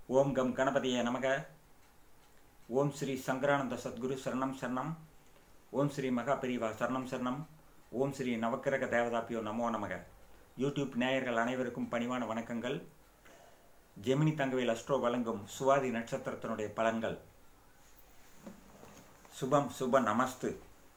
ஓம் come கணபதியே நமக ஓம் ஸ்ரீ சங்கரானந்த சத்குரு சரணம் சரணம் ஓம் ஸ்ரீ மகா பிரிவா சரணம் சரணம் ஓம் ஸ்ரீ நவக்கிரக தேவதாப்பியோ நமோ நமக யூடியூப் நேயர்கள் அனைவருக்கும் பணிவான வணக்கங்கள் ஜெமினி தங்கவேல் அஸ்ட்ரோ வழங்கும் சுவாதி நட்சத்திரத்தினுடைய பலன்கள் சுபம் சுப நமஸ்து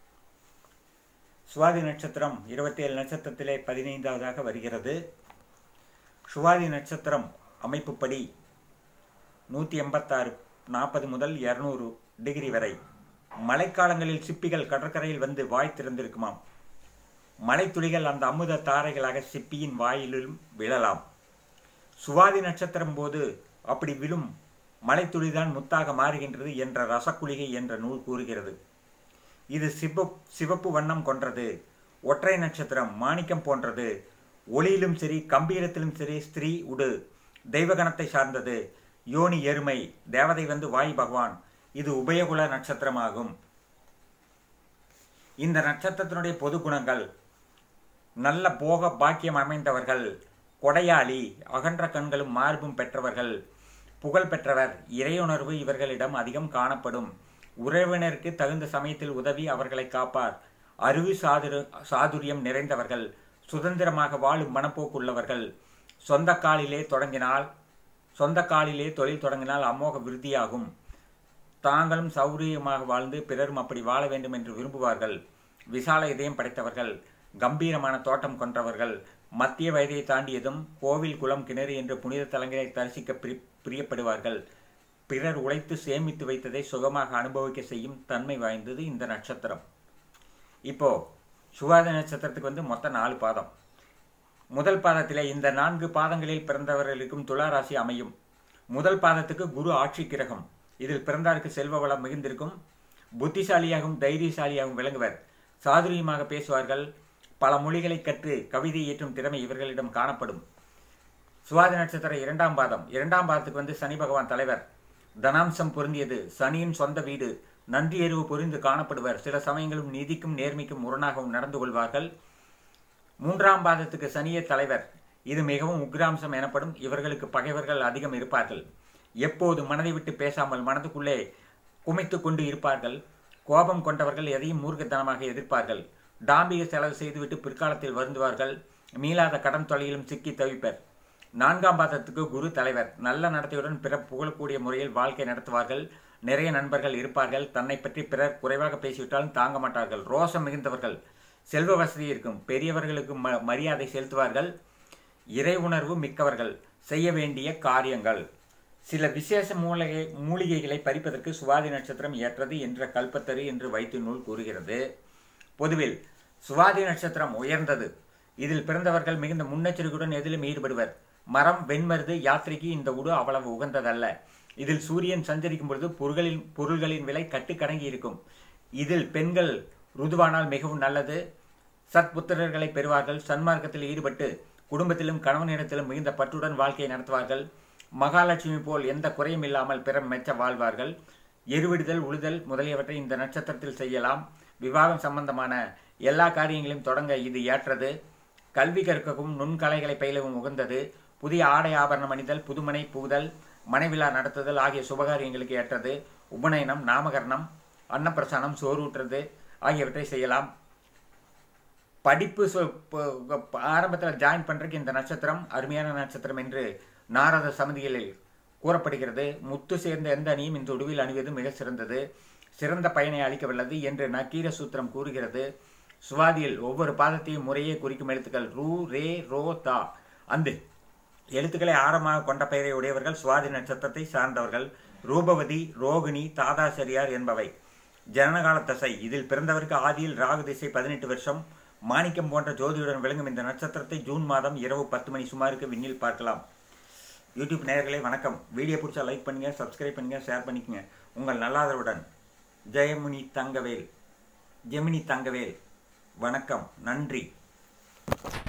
சுவாதி நட்சத்திரம் இருபத்தி ஏழு நட்சத்திரத்திலே பதினைந்தாவதாக வருகிறது சுவாதி நட்சத்திரம் அமைப்புப்படி நூற்றி எண்பத்தாறு நாற்பது முதல் இரநூறு டிகிரி வரை மழைக்காலங்களில் சிப்பிகள் கடற்கரையில் வந்து வாய் திறந்திருக்குமாம் மழைத்துளிகள் அந்த அமுத தாரைகளாக சிப்பியின் வாயிலும் விழலாம் சுவாதி நட்சத்திரம் போது அப்படி விழும் மலைத்துளிதான் முத்தாக மாறுகின்றது என்ற ரசக்குளிகை என்ற நூல் கூறுகிறது இது சிவ சிவப்பு வண்ணம் கொன்றது ஒற்றை நட்சத்திரம் மாணிக்கம் போன்றது ஒளியிலும் சரி கம்பீரத்திலும் சரி ஸ்திரீ உடு தெய்வகணத்தை சார்ந்தது யோனி எருமை தேவதை வந்து வாய் பகவான் இது உபயகுல நட்சத்திரமாகும் இந்த நட்சத்திரத்தினுடைய பொது குணங்கள் நல்ல போக பாக்கியம் அமைந்தவர்கள் கொடையாளி அகன்ற கண்களும் மார்பும் பெற்றவர்கள் புகழ் பெற்றவர் இறையுணர்வு இவர்களிடம் அதிகம் காணப்படும் உறவினருக்கு தகுந்த சமயத்தில் உதவி அவர்களை காப்பார் அறிவு சாதுர சாதுரியம் நிறைந்தவர்கள் சுதந்திரமாக வாழும் மனப்போக்குள்ளவர்கள் சொந்த காலிலே தொடங்கினால் சொந்த காலிலே தொழில் தொடங்கினால் அமோக விருத்தியாகும் தாங்களும் சௌரியமாக வாழ்ந்து பிறரும் அப்படி வாழ வேண்டும் என்று விரும்புவார்கள் விசால இதயம் படைத்தவர்கள் கம்பீரமான தோட்டம் கொன்றவர்கள் மத்திய வயதை தாண்டியதும் கோவில் குளம் கிணறு என்ற புனித தலங்களை தரிசிக்க பிரி பிரியப்படுவார்கள் பிறர் உழைத்து சேமித்து வைத்ததை சுகமாக அனுபவிக்க செய்யும் தன்மை வாய்ந்தது இந்த நட்சத்திரம் இப்போ சுவாத நட்சத்திரத்துக்கு வந்து மொத்தம் நாலு பாதம் முதல் பாதத்திலே இந்த நான்கு பாதங்களில் பிறந்தவர்களுக்கும் துளாராசி அமையும் முதல் பாதத்துக்கு குரு ஆட்சி கிரகம் இதில் பிறந்தாருக்கு செல்வ வளம் மிகுந்திருக்கும் புத்திசாலியாகவும் தைரியசாலியாகவும் விளங்குவர் சாதுரியமாக பேசுவார்கள் பல மொழிகளை கற்று கவிதை இயற்றும் திறமை இவர்களிடம் காணப்படும் சுவாதி நட்சத்திரம் இரண்டாம் பாதம் இரண்டாம் பாதத்துக்கு வந்து சனி பகவான் தலைவர் தனாம்சம் பொருந்தியது சனியின் சொந்த வீடு நன்றி எருவு பொறிந்து காணப்படுவர் சில சமயங்களும் நீதிக்கும் நேர்மைக்கும் முரணாகவும் நடந்து கொள்வார்கள் மூன்றாம் பாதத்துக்கு சனியே தலைவர் இது மிகவும் உக்ராம்சம் எனப்படும் இவர்களுக்கு பகைவர்கள் அதிகம் இருப்பார்கள் எப்போது மனதை விட்டு பேசாமல் மனதுக்குள்ளே குமைத்து கொண்டு இருப்பார்கள் கோபம் கொண்டவர்கள் எதையும் மூர்க்கத்தனமாக எதிர்ப்பார்கள் டாம்பிக செலவு செய்துவிட்டு பிற்காலத்தில் வருந்துவார்கள் மீளாத கடன் தொலையிலும் சிக்கி தவிப்பர் நான்காம் பாதத்துக்கு குரு தலைவர் நல்ல நடத்தையுடன் பிற புகழக்கூடிய முறையில் வாழ்க்கை நடத்துவார்கள் நிறைய நண்பர்கள் இருப்பார்கள் தன்னை பற்றி பிறர் குறைவாக பேசிவிட்டாலும் தாங்க மாட்டார்கள் ரோசம் மிகுந்தவர்கள் செல்வ வசதி இருக்கும் பெரியவர்களுக்கு ம மரியாதை செலுத்துவார்கள் இறை உணர்வு மிக்கவர்கள் செய்ய வேண்டிய காரியங்கள் சில விசேஷ மூலிகை மூலிகைகளை பறிப்பதற்கு சுவாதி நட்சத்திரம் ஏற்றது என்ற கல்பத்தரு என்று வைத்து நூல் கூறுகிறது பொதுவில் சுவாதி நட்சத்திரம் உயர்ந்தது இதில் பிறந்தவர்கள் மிகுந்த முன்னெச்சரிக்கையுடன் எதிலும் ஈடுபடுவர் மரம் வெண்மருது யாத்திரைக்கு இந்த உடு அவ்வளவு உகந்ததல்ல இதில் சூரியன் சஞ்சரிக்கும் பொழுது பொருள்களின் பொருள்களின் விலை கட்டுக்கடங்கி இருக்கும் இதில் பெண்கள் ருதுவானால் மிகவும் நல்லது சத்புத்திரர்களை பெறுவார்கள் சன்மார்க்கத்தில் ஈடுபட்டு குடும்பத்திலும் கணவனிடத்திலும் மிகுந்த பற்றுடன் வாழ்க்கையை நடத்துவார்கள் மகாலட்சுமி போல் எந்த குறையும் இல்லாமல் பிற மெச்ச வாழ்வார்கள் எருவிடுதல் உழுதல் முதலியவற்றை இந்த நட்சத்திரத்தில் செய்யலாம் விவாகம் சம்பந்தமான எல்லா காரியங்களையும் தொடங்க இது ஏற்றது கல்வி கற்கவும் நுண்கலைகளை பயிலவும் உகந்தது புதிய ஆடை ஆபரணம் அணிதல் புதுமனை புகுதல் மனைவிழா நடத்துதல் ஆகிய சுபகாரியங்களுக்கு ஏற்றது உபநயனம் நாமகரணம் அன்னப்பிரசானம் சோறுற்றது ஆகியவற்றை செய்யலாம் படிப்பு ஆரம்பத்தில் ஜாயின் பண்ணுறதுக்கு இந்த நட்சத்திரம் அருமையான நட்சத்திரம் என்று நாரத சமிதிகளில் கூறப்படுகிறது முத்து சேர்ந்த எந்த அணியும் இந்த உடுவில் அணிவது மிக சிறந்தது சிறந்த பயனை அளிக்கவல்லது என்று நக்கீர சூத்திரம் கூறுகிறது சுவாதியில் ஒவ்வொரு பாதத்தையும் முறையே குறிக்கும் எழுத்துக்கள் ரூ ரே ரோ தா அந்த எழுத்துக்களை ஆரமாக கொண்ட பெயரை உடையவர்கள் சுவாதி நட்சத்திரத்தை சார்ந்தவர்கள் ரூபவதி ரோகிணி தாதாசரியார் என்பவை ஜனனகால தசை இதில் பிறந்தவருக்கு ஆதியில் ராகு திசை பதினெட்டு வருஷம் மாணிக்கம் போன்ற ஜோதியுடன் விளங்கும் இந்த நட்சத்திரத்தை ஜூன் மாதம் இரவு பத்து மணி சுமாருக்கு விண்ணில் பார்க்கலாம் யூடியூப் நேயர்களே வணக்கம் வீடியோ பிடிச்சா லைக் பண்ணுங்கள் சப்ஸ்கிரைப் பண்ணுங்கள் ஷேர் பண்ணிக்கங்க உங்கள் நல்லாதரவுடன் ஜெயமுனி தங்கவேல் ஜெமினி தங்கவேல் வணக்கம் நன்றி